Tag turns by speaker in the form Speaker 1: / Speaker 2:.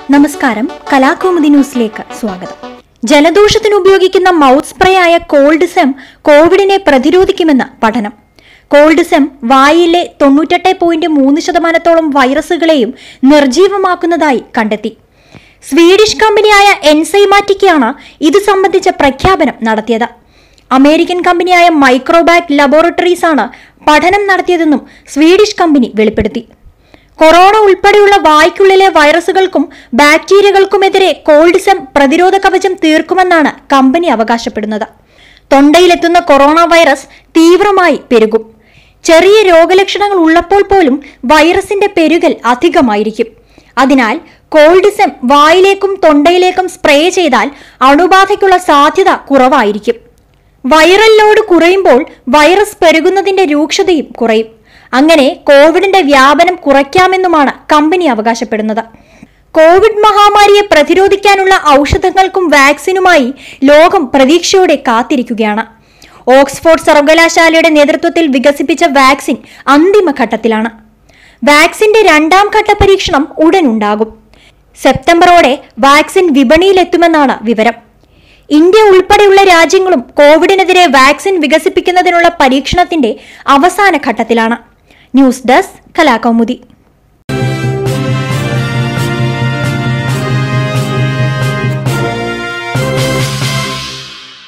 Speaker 1: നമസ്കാരം കലാകൗമുദി ന്യൂസിലേക്ക് സ്വാഗതം ജലദോഷത്തിന് ഉപയോഗിക്കുന്ന മൗത്ത് സ്പ്രേ ആയ കോൾഡ് സെം കോവിഡിനെ പ്രതിരോധിക്കുമെന്ന് പഠനം കോൾഡ് സെം വായിലെ തൊണ്ണൂറ്റെട്ട് പോയിന്റ് മൂന്ന് ശതമാനത്തോളം വൈറസുകളെയും നിർജീവമാക്കുന്നതായി കണ്ടെത്തി സ്വീഡിഷ് കമ്പനിയായ എൻസൈമാറ്റിക്കാണ് ഇത് സംബന്ധിച്ച പ്രഖ്യാപനം നടത്തിയത് അമേരിക്കൻ കമ്പനിയായ മൈക്രോബാക് ലബോറട്ടറീസ് ആണ് പഠനം നടത്തിയതെന്നും സ്വീഡിഷ് കമ്പനി വെളിപ്പെടുത്തി കൊറോണ ഉൾപ്പെടെയുള്ള വായ്ക്കുള്ളിലെ വൈറസുകൾക്കും ബാക്ടീരിയകൾക്കുമെതിരെ കോൾഡ് സെം പ്രതിരോധ കവചം തീർക്കുമെന്നാണ് കമ്പനി അവകാശപ്പെടുന്നത് തൊണ്ടയിലെത്തുന്ന കൊറോണ വൈറസ് തീവ്രമായി പെരുകും ചെറിയ രോഗലക്ഷണങ്ങൾ ഉള്ളപ്പോൾ പോലും വൈറസിന്റെ പെരുകൽ അധികമായിരിക്കും അതിനാൽ കോൾഡ് സെം വായിലേക്കും തൊണ്ടയിലേക്കും സ്പ്രേ ചെയ്താൽ അണുബാധയ്ക്കുള്ള സാധ്യത കുറവായിരിക്കും വൈറൽ ലോഡ് കുറയുമ്പോൾ വൈറസ് പെരുകുന്നതിന്റെ രൂക്ഷതയും കുറയും അങ്ങനെ കോവിഡിന്റെ വ്യാപനം കുറയ്ക്കാമെന്നുമാണ് കമ്പനി അവകാശപ്പെടുന്നത് കോവിഡ് മഹാമാരിയെ പ്രതിരോധിക്കാനുള്ള ഔഷധങ്ങൾക്കും വാക്സിനുമായി ലോകം പ്രതീക്ഷയോടെ കാത്തിരിക്കുകയാണ് ഓക്സ്ഫോർഡ് സർവകലാശാലയുടെ നേതൃത്വത്തിൽ വികസിപ്പിച്ച വാക്സിൻ അന്തിമഘട്ടത്തിലാണ് വാക്സിന്റെ രണ്ടാം ഘട്ട പരീക്ഷണം ഉടൻ ഉണ്ടാകും സെപ്റ്റംബറോടെ വാക്സിൻ വിപണിയിലെത്തുമെന്നാണ് വിവരം ഇന്ത്യ ഉൾപ്പെടെയുള്ള രാജ്യങ്ങളും കോവിഡിനെതിരെ വാക്സിൻ വികസിപ്പിക്കുന്നതിനുള്ള പരീക്ഷണത്തിന്റെ അവസാന ഘട്ടത്തിലാണ് ന്യൂസ് ഡെസ്ക് കലാകൗമുദി